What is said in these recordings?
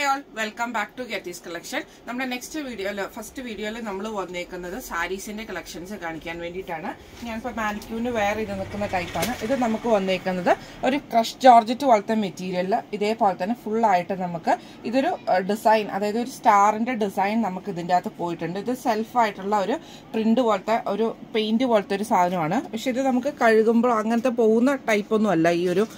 all welcome back to ഗെറ്റീസ് collection നമ്മുടെ next വീഡിയോയിൽ ഫസ്റ്റ് വീഡിയോയിൽ നമ്മൾ വന്നേക്കുന്നത് സാരീസിന്റെ കളക്ഷൻസ് കാണിക്കാൻ വേണ്ടിയിട്ടാണ് ഞാനിപ്പോൾ മാനിക്യൂന് വേറെ ഇത് നിൽക്കുന്ന ടൈപ്പാണ് ഇത് നമുക്ക് വന്നേക്കുന്നത് ഒരു ക്രഷ് ജോർജറ്റ് പോലത്തെ മെറ്റീരിയലിൽ ഇതേപോലെ തന്നെ full ആയിട്ട് നമുക്ക് ഇതൊരു ഡിസൈൻ അതായത് ഒരു സ്റ്റാറിന്റെ ഡിസൈൻ നമുക്ക് ഇതിൻ്റെ അകത്ത് പോയിട്ടുണ്ട് ഇത് സെൽഫ് ആയിട്ടുള്ള ഒരു പ്രിന്റ് പോലത്തെ ഒരു പെയിന്റ് പോലത്തെ ഒരു സാധനമാണ് പക്ഷെ ഇത് നമുക്ക് കഴുകുമ്പോൾ അങ്ങനത്തെ പോകുന്ന ടൈപ്പൊന്നും അല്ല ഈ ഒരു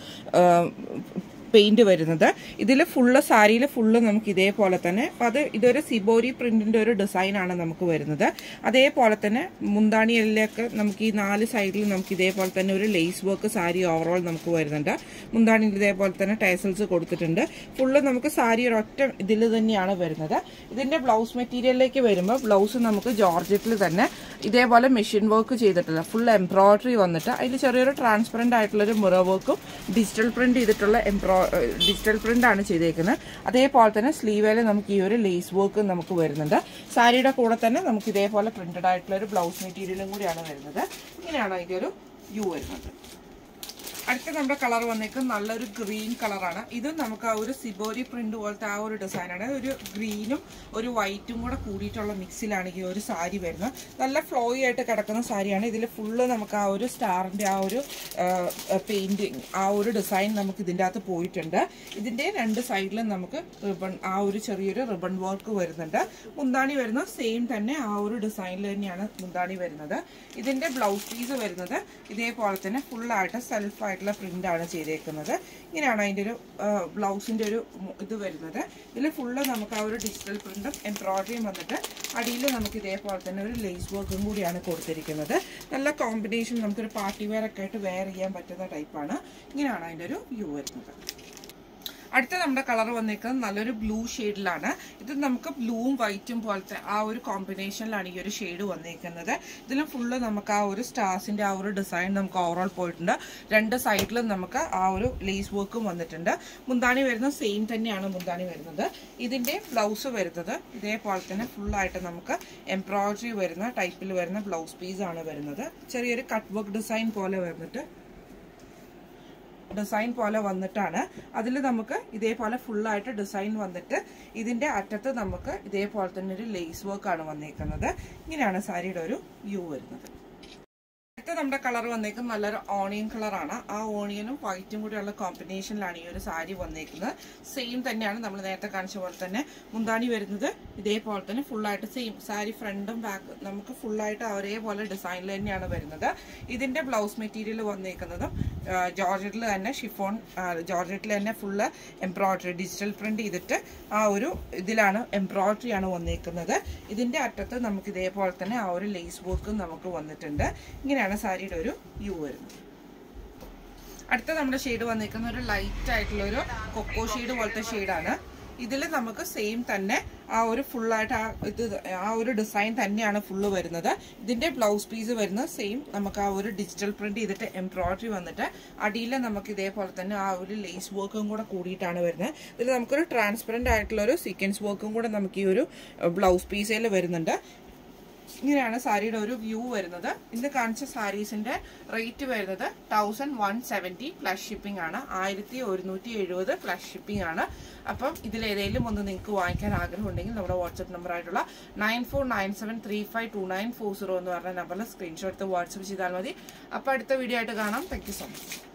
പെയിന്റ് വരുന്നത് ഇതിൽ ഫുള്ള് സാരിയിൽ ഫുള്ള് നമുക്ക് ഇതേപോലെ തന്നെ അപ്പം അത് ഇതൊരു സിബോരി പ്രിന്റിന്റെ ഒരു ഡിസൈനാണ് നമുക്ക് വരുന്നത് അതേപോലെ തന്നെ മുന്താണിയിലേക്ക് നമുക്ക് ഈ നാല് സൈഡിൽ നമുക്ക് ഇതേപോലെ തന്നെ ഒരു ലേസ് വർക്ക് സാരി ഓവറോൾ നമുക്ക് വരുന്നുണ്ട് മുന്താണിയിൽ ഇതേപോലെ തന്നെ ടൈസൽസ് കൊടുത്തിട്ടുണ്ട് ഫുള്ള് നമുക്ക് സാരി ഒരൊറ്റ ഇതിൽ തന്നെയാണ് വരുന്നത് ഇതിന്റെ ബ്ലൗസ് മെറ്റീരിയലിലേക്ക് വരുമ്പോൾ ബ്ലൗസ് നമുക്ക് ജോർജറ്റിൽ തന്നെ ഇതേപോലെ മെഷീൻ വർക്ക് ചെയ്തിട്ടുള്ള ഫുൾ എംബ്രോയിഡറി വന്നിട്ട് അതിൽ ചെറിയൊരു ട്രാൻസ്പെറന്റ് ആയിട്ടുള്ള ഒരു മിറർ വർക്കും ഡിജിറ്റൽ പ്രിന്റ് ചെയ്തിട്ടുള്ള എംബ്രോ ഡിജിറ്റൽ പ്രിന്റ് ആണ് ചെയ്തേക്കുന്നത് അതേപോലെ തന്നെ സ്ലീവേൽ നമുക്ക് ഈ ഒരു ലേസ് വർക്ക് നമുക്ക് വരുന്നുണ്ട് സാരിയുടെ കൂടെ തന്നെ നമുക്ക് ഇതേപോലെ പ്രിന്റഡ് ആയിട്ടുള്ള ഒരു ബ്ലൗസ് മെറ്റീരിയലും കൂടിയാണ് വരുന്നത് ഇങ്ങനെയാണ് അതിൻ്റെ ഒരു യു വരുന്നത് അടുത്ത നമ്മുടെ കളർ വന്നേക്കും നല്ലൊരു ഗ്രീൻ കളറാണ് ഇത് നമുക്ക് ആ ഒരു സിബോരി പ്രിന്റ് പോലത്തെ ആ ഒരു ഡിസൈനാണ് ഒരു ഗ്രീനും ഒരു വൈറ്റും കൂടെ കൂടിയിട്ടുള്ള മിക്സിലാണ് ഈ ഒരു സാരി വരുന്നത് നല്ല ഫ്ലോയി ആയിട്ട് കിടക്കുന്ന സാരിയാണ് ഇതിൽ ഫുള്ള് നമുക്ക് ആ ഒരു സ്റ്റാറിന്റെ ആ ഒരു പെയിന്റിങ് ആ ഒരു ഡിസൈൻ നമുക്ക് ഇതിൻ്റെ അകത്ത് പോയിട്ടുണ്ട് ഇതിന്റെ രണ്ട് സൈഡിലും നമുക്ക് റിബൺ ആ ഒരു ചെറിയൊരു റിബൺ വർക്ക് വരുന്നുണ്ട് മുന്താണി വരുന്ന സെയിം തന്നെ ആ ഒരു ഡിസൈനിൽ തന്നെയാണ് മുന്താണി വരുന്നത് ഇതിന്റെ ബ്ലൗസ് പീസ് വരുന്നത് ഇതേപോലെ തന്നെ ഫുള്ളായിട്ട് സെൽഫ് ആയിട്ടുള്ള പ്രിന്റ് ആണ് ചെയ്തേക്കുന്നത് ഇങ്ങനെയാണ് അതിന്റെ ഒരു ബ്ലൗസിന്റെ ഒരു മു- ഇത് വരുന്നത് ഇതിൽ ഫുള്ള് നമുക്ക് ആ ഒരു ഡിജിറ്റൽ പ്രിന്റും എംബ്രോയിഡറിയും വന്നിട്ട് അടിയിൽ നമുക്ക് ഇതേപോലെ തന്നെ ഒരു ലേസ് വർക്കും കൂടിയാണ് കൊടുത്തിരിക്കുന്നത് നല്ല കോമ്പിനേഷൻ നമുക്കൊരു പാർട്ടി വെയർ ഒക്കെ ആയിട്ട് വെയർ ചെയ്യാൻ പറ്റുന്ന ടൈപ്പാണ് ഇങ്ങനെയാണ് അതിന്റെ ഒരു വ്യൂ വരുന്നത് അടുത്ത നമ്മുടെ കളർ വന്നേക്കുന്നത് നല്ലൊരു ബ്ലൂ ഷെയ്ഡിലാണ് ഇത് നമുക്ക് ബ്ലൂവും വൈറ്റും പോലത്തെ ആ ഒരു കോമ്പിനേഷനിലാണ് ഈ ഒരു ഷെയ്ഡ് വന്നേക്കുന്നത് ഇതിലും ഫുള്ള് നമുക്ക് ആ ഒരു സ്റ്റാർസിന്റെ ആ ഒരു ഡിസൈൻ നമുക്ക് ഓവറോൾ പോയിട്ടുണ്ട് രണ്ട് സൈഡിലും നമുക്ക് ആ ഒരു ലേസ് വർക്കും വന്നിട്ടുണ്ട് മുന്താണി വരുന്നത് സെയിം തന്നെയാണ് മുന്താണി വരുന്നത് ഇതിന്റെ ബ്ലൗസ് വരുന്നത് ഇതേപോലെ തന്നെ ഫുള്ളായിട്ട് നമുക്ക് എംബ്രോയിഡറി വരുന്ന ടൈപ്പിൽ വരുന്ന ബ്ലൗസ് പീസ് ആണ് വരുന്നത് ചെറിയൊരു കട്ട് വർക്ക് ഡിസൈൻ പോലെ വന്നിട്ട് ഡിസൈൻ പോലെ വന്നിട്ടാണ് അതിൽ നമുക്ക് ഇതേപോലെ ഫുള്ളായിട്ട് ഡിസൈൻ വന്നിട്ട് ഇതിന്റെ അറ്റത്ത് നമുക്ക് ഇതേപോലെ തന്നെ ഒരു ലേസ് വർക്ക് ആണ് വന്നേക്കുന്നത് ഇങ്ങനെയാണ് സാരിയുടെ ഒരു വ്യൂ വരുന്നത് അടുത്ത നമ്മുടെ കളർ വന്നേക്കും നല്ലൊരു ഓണിയൻ കളറാണ് ആ ഓണിയനും വൈറ്റും കൂടിയുള്ള കോമ്പിനേഷനിലാണ് ഈ ഒരു സാരി വന്നേക്കുന്നത് സെയിം തന്നെയാണ് നമ്മൾ നേരത്തെ കാണിച്ച പോലെ തന്നെ മുന്താണി വരുന്നത് ഇതേപോലെ തന്നെ ഫുള്ളായിട്ട് സെയിം സാരി ഫ്രണ്ടും ബാക്ക് നമുക്ക് ഫുള്ളായിട്ട് ഒരേപോലെ ഡിസൈനിൽ തന്നെയാണ് വരുന്നത് ഇതിന്റെ ബ്ലൗസ് മെറ്റീരിയൽ വന്നേക്കുന്നതും ജോർജറ്റിൽ തന്നെ ഷിഫോൺ ജോർജറ്റിൽ തന്നെ ഫുള്ള് എംബ്രോയിഡറി ഡിജിറ്റൽ പ്രിന്റ് ചെയ്തിട്ട് ആ ഒരു ഇതിലാണ് എംബ്രോയിഡറി ആണ് വന്നേക്കുന്നത് ഇതിന്റെ അറ്റത്ത് നമുക്ക് ഇതേപോലെ തന്നെ ആ ഒരു ലേസ് വർക്കും നമുക്ക് വന്നിട്ടുണ്ട് ഇങ്ങനെയാണ് സാരിയുടെ ഒരു വ്യൂ വരുന്നത് അടുത്ത നമ്മുടെ ഷെയ്ഡ് വന്നിരിക്കുന്ന ഒരു ലൈറ്റ് ആയിട്ടുള്ള ഒരു കൊക്കോ ഷെയ്ഡ് പോലത്തെ ഷെയ്ഡാണ് ഇതിൽ നമുക്ക് സെയിം തന്നെ ആ ഒരു ഫുള്ളായിട്ട് ആ ഇത് ആ ഒരു ഡിസൈൻ തന്നെയാണ് ഫുള്ള് വരുന്നത് ഇതിന്റെ ബ്ലൗസ് പീസ് വരുന്നത് സെയിം നമുക്ക് ആ ഒരു ഡിജിറ്റൽ പ്രിന്റ് ചെയ്തിട്ട് എംബ്രോയിഡറി വന്നിട്ട് അടിയിൽ നമുക്ക് ഇതേപോലെ തന്നെ ആ ഒരു ലേസ് വർക്കും കൂടെ കൂടിയിട്ടാണ് വരുന്നത് ഇതിൽ നമുക്കൊരു ട്രാൻസ്പെറന്റ് ആയിട്ടുള്ള ഒരു സീക്വൻസ് വർക്കും കൂടെ നമുക്ക് ഈ ഒരു ബ്ലൗസ് പീസിൽ വരുന്നുണ്ട് ഇങ്ങനെയാണ് സാരിയുടെ ഒരു വ്യൂ വരുന്നത് ഇന്ന് കാണിച്ച സാരീസിന്റെ റേറ്റ് വരുന്നത് thousand one seventy plus shipping ആണ് ആയിരത്തി ഒരുന്നൂറ്റി എഴുപത് പ്ലസ് ഷിപ്പിംഗ് ആണ് അപ്പം ഇതിലേതെങ്കിലും ഒന്ന് നിങ്ങൾക്ക് വാങ്ങിക്കാൻ ആഗ്രഹം ഉണ്ടെങ്കിൽ നമ്മുടെ വാട്സപ്പ് നമ്പർ ആയിട്ടുള്ള nine four nine seven three five two nine four zero എന്ന് പറഞ്ഞ നമ്പറിൽ സ്ക്രീൻഷോട്ട് വാട്സപ്പ് ചെയ്താൽ മതി അപ്പോൾ അടുത്ത വീഡിയോ ആയിട്ട് കാണാം താങ്ക് യു സോ മച്ച്